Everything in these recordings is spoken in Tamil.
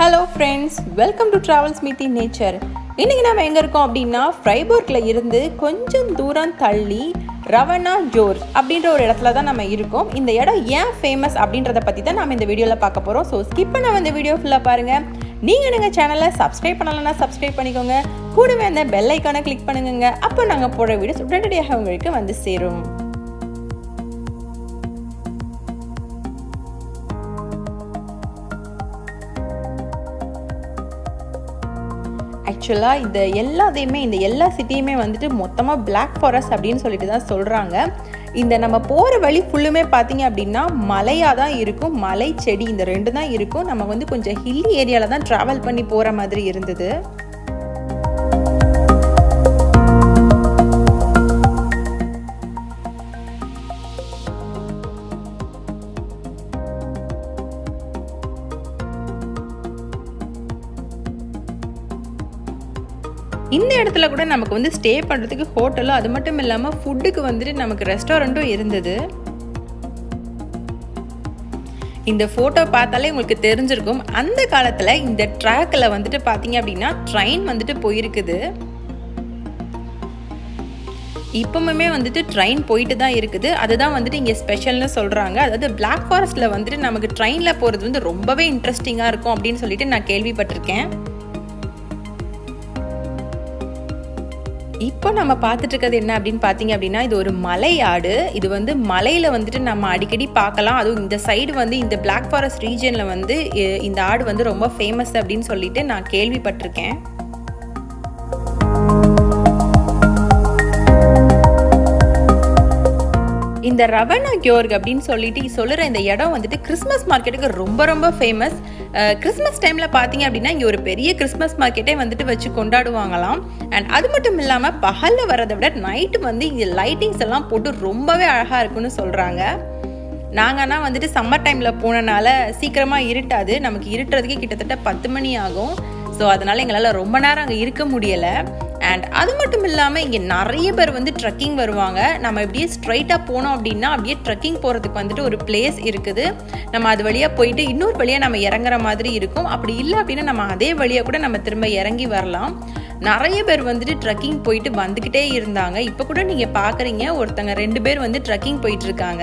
hello friends welcome to travels meet in nature இன்றைக்கி நம்ம எங்கே இருக்கோம் அப்படின்னா ஃப்ரைபோர்க்கில் இருந்து கொஞ்சம் தூரம் தள்ளி ரவணா ஜோர்ஜ் அப்படின்ற ஒரு இடத்துல தான் நம்ம இருக்கோம் இந்த இடம் ஏன் ஃபேமஸ் அப்படின்றத பற்றி தான் நம்ம இந்த வீடியோவில் பார்க்க போகிறோம் ஸோ ஸ்கிப் பண்ண இந்த வீடியோ ஃபுல்லாக பாருங்கள் நீங்கள் எங்கள் சேனலை சப்ஸ்கிரைப் பண்ணலைன்னா சப்ஸ்கிரைப் பண்ணிக்கோங்க கூடவே அந்த பெல் ஐக்கானை கிளிக் பண்ணுங்க அப்போ நாங்கள் போடுற வீடியோஸ் உடனடியாக உங்களுக்கு வந்து சேரும் ஆக்சுவலாக இந்த எல்லாத்தையுமே இந்த எல்லா சிட்டியுமே வந்துட்டு மொத்தமாக பிளாக் ஃபாரஸ்ட் அப்படின்னு சொல்லிட்டு தான் சொல்கிறாங்க இந்த நம்ம போகிற வழி ஃபுல்லுமே பார்த்தீங்க அப்படின்னா மலையாக தான் இருக்கும் மலை செடி இந்த ரெண்டு தான் இருக்கும் நம்ம வந்து கொஞ்சம் ஹில்லி ஏரியாவில் தான் ட்ராவல் பண்ணி போகிற மாதிரி இருந்தது இந்த இடத்துல கூட நமக்கு வந்து ஸ்டே பண்ணுறதுக்கு ஹோட்டலும் அது மட்டும் இல்லாமல் ஃபுட்டுக்கு வந்துட்டு நமக்கு ரெஸ்டாரண்ட்டும் இருந்தது இந்த ஃபோட்டோ பார்த்தாலே உங்களுக்கு தெரிஞ்சிருக்கும் அந்த காலத்தில் இந்த ட்ராக்கில் வந்துட்டு பார்த்தீங்க அப்படின்னா ட்ரெயின் வந்துட்டு போயிருக்குது இப்பவுமே வந்துட்டு ட்ரெயின் போயிட்டு தான் இருக்குது அதுதான் வந்துட்டு இங்கே ஸ்பெஷல்னு சொல்கிறாங்க அதாவது பிளாக் ஃபாரஸ்ட்டில் வந்துட்டு நமக்கு ட்ரெயினில் போகிறது வந்து ரொம்பவே இன்ட்ரெஸ்டிங்காக இருக்கும் அப்படின்னு சொல்லிட்டு நான் கேள்விப்பட்டிருக்கேன் இப்போ நம்ம பார்த்துட்டு இருக்கிறது என்ன அப்படின்னு பார்த்தீங்க அப்படின்னா இது ஒரு மலை ஆடு இது வந்து மலையில் வந்துட்டு நம்ம அடிக்கடி பார்க்கலாம் அதுவும் இந்த சைடு வந்து இந்த பிளாக் ஃபாரஸ்ட் ரீஜனில் வந்து இந்த ஆடு வந்து ரொம்ப ஃபேமஸ் அப்படின்னு சொல்லிட்டு நான் கேள்விப்பட்டிருக்கேன் இந்த ரவணா கியோர்க் அப்படின்னு சொல்லிட்டு சொல்லுற இந்த இடம் வந்துட்டு கிறிஸ்மஸ் மார்க்கெட்டுக்கு ரொம்ப ரொம்ப ஃபேமஸ் கிறிஸ்மஸ் டைமில் பார்த்தீங்க அப்படின்னா இங்கே ஒரு பெரிய கிறிஸ்மஸ் மார்க்கெட்டே வந்துட்டு வச்சு கொண்டாடுவாங்களாம் அண்ட் அது மட்டும் இல்லாமல் பகலில் வரதை விட நைட்டு வந்து இங்கே லைட்டிங்ஸ் எல்லாம் போட்டு ரொம்பவே அழகாக இருக்குன்னு சொல்கிறாங்க நாங்கன்னா வந்துட்டு சம்மர் டைமில் போனனால சீக்கிரமாக இருட்டாது நமக்கு இருட்டுறதுக்கே கிட்டத்தட்ட பத்து மணி ஆகும் ஸோ அதனால் எங்களால் ரொம்ப நேரம் அங்கே இருக்க முடியலை அண்ட் அது மட்டும் இல்லாமல் இங்கே நிறைய பேர் வந்து ட்ரெக்கிங் வருவாங்க நம்ம இப்படியே ஸ்ட்ரைட்டாக போனோம் அப்படின்னா அப்படியே ட்ரெக்கிங் போகிறதுக்கு வந்துட்டு ஒரு பிளேஸ் இருக்குது நம்ம அது வழியாக போயிட்டு இன்னொரு வழியாக நம்ம இறங்குற மாதிரி இருக்கும் அப்படி இல்லை அப்படின்னா நம்ம அதே வழியாக கூட நம்ம திரும்ப இறங்கி வரலாம் நிறைய பேர் வந்துட்டு ட்ரெக்கிங் போயிட்டு வந்துக்கிட்டே இருந்தாங்க இப்போ கூட நீங்கள் பார்க்குறீங்க ஒருத்தங்க ரெண்டு பேர் வந்து ட்ரெக்கிங் போயிட்டு இருக்காங்க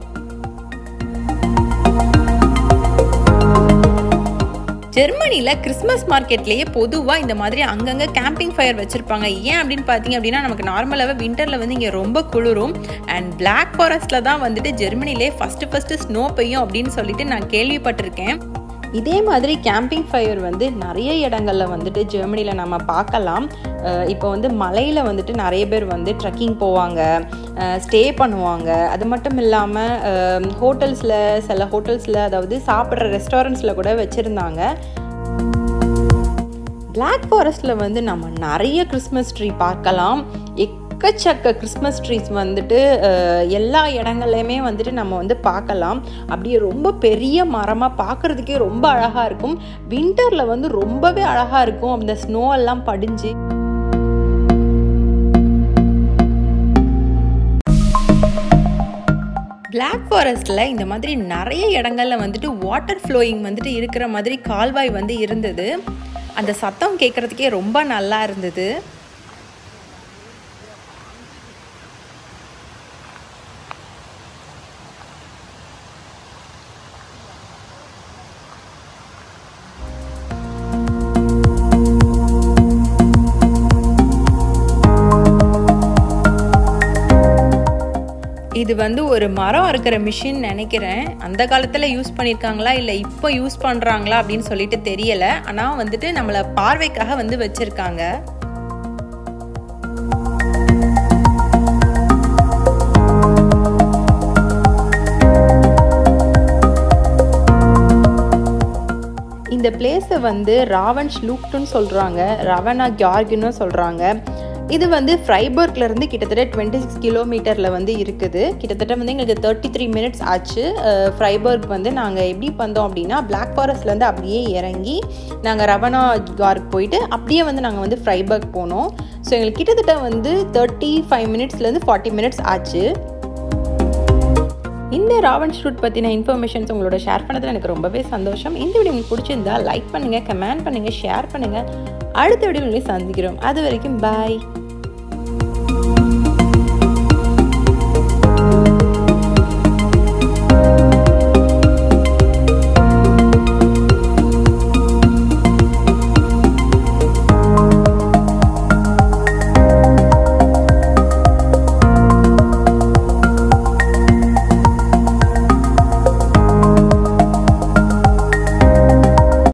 ஜெர்மனியில் கிறிஸ்மஸ் மார்க்கெட்லேயே பொதுவாக இந்த மாதிரி அங்கங்கே கேம்பிங் ஃபயர் வச்சுருப்பாங்க ஏன் அப்படின்னு பார்த்தீங்க அப்படின்னா நமக்கு நார்மலாகவே விண்டரில் வந்து இங்கே ரொம்ப குளிரும் அண்ட் பிளாக் ஃபாரஸ்ட்டில் தான் வந்துட்டு ஜெர்மனிலே ஃபஸ்ட்டு ஃபஸ்ட்டு ஸ்னோ பெய்யும் அப்படின்னு சொல்லிட்டு நான் கேள்விப்பட்டிருக்கேன் இதே மாதிரி கேம்பிங் ஃபயர் வந்து நிறைய இடங்களில் வந்துட்டு ஜெர்மனியில் நம்ம பார்க்கலாம் இப்போ வந்து மலையில் வந்துட்டு நிறைய பேர் வந்து ட்ரெக்கிங் போவாங்க ஸ்டே பண்ணுவாங்க அது மட்டும் இல்லாமல் ஹோட்டல்ஸில் சில ஹோட்டல்ஸில் அதாவது சாப்பிட்ற ரெஸ்டாரண்ட்ஸில் கூட வச்சுருந்தாங்க பிளாக் ஃபாரஸ்ட்டில் வந்து நம்ம நிறைய கிறிஸ்மஸ் ட்ரீ பார்க்கலாம் எக்கச்சக்க கிறிஸ்மஸ் ட்ரீஸ் வந்துட்டு எல்லா இடங்கள்லையுமே வந்துட்டு நம்ம வந்து பார்க்கலாம் அப்படியே ரொம்ப பெரிய மரமாக பார்க்குறதுக்கே ரொம்ப அழகாக இருக்கும் வின்டரில் வந்து ரொம்பவே அழகாக இருக்கும் அந்த ஸ்னோ எல்லாம் படிஞ்சு பிளாக் ஃபாரஸ்ட்டில் இந்த மாதிரி நிறைய இடங்களில் வந்துட்டு வாட்டர் ஃப்ளோயிங் வந்துட்டு இருக்கிற மாதிரி கால்வாய் வந்து இருந்தது அந்த சத்தம் கேட்குறதுக்கே ரொம்ப நல்லா இருந்தது இது வந்து ஒரு மரம் இருக்கிற மிஷின் நினைக்கிறேன் அந்த காலத்தில் யூஸ் பண்ணியிருக்காங்களா இல்லை இப்போ யூஸ் பண்ணுறாங்களா அப்படின்னு சொல்லிட்டு தெரியலை ஆனால் வந்துட்டு நம்மளை பார்வைக்காக வந்து வச்சுருக்காங்க இந்த பிளேஸை வந்து ராவன் ஷ்லூக்டுன்னு சொல்கிறாங்க ரவனா கியார்குன்னு சொல்கிறாங்க இது வந்து ஃப்ரைபர்க்லேருந்து கிட்டத்தட்ட டுவெண்ட்டி சிக்ஸ் கிலோமீட்டரில் வந்து இருக்குது கிட்டத்தட்ட வந்து எங்களுக்கு தேர்ட்டி த்ரீ மினிட்ஸ் ஆச்சு ஃப்ரைபர்க் வந்து நாங்கள் எப்படி வந்தோம் அப்படின்னா பிளாக் ஃபாரஸ்ட்லேருந்து அப்படியே இறங்கி நாங்கள் ரவனா கார்க் போயிட்டு அப்படியே வந்து நாங்கள் வந்து ஃப்ரைபர்க் போனோம் ஸோ எங்களுக்கு கிட்டத்தட்ட வந்து தேர்ட்டி ஃபைவ் மினிட்ஸ்லேருந்து ஃபார்ட்டி மினிட்ஸ் ஆச்சு இந்த ராவன் ஷூட் பற்றின இன்ஃபர்மேஷன்ஸ் உங்களோட ஷேர் பண்ணதில் எனக்கு ரொம்பவே சந்தோஷம் இந்த வீடியோ உங்களுக்கு பிடிச்சிருந்தா லைக் பண்ணுங்கள் கமெண்ட் பண்ணுங்கள் ஷேர் பண்ணுங்கள் அடுத்த வீடியோ உங்களை சந்திக்கிறோம் அது வரைக்கும் பாய்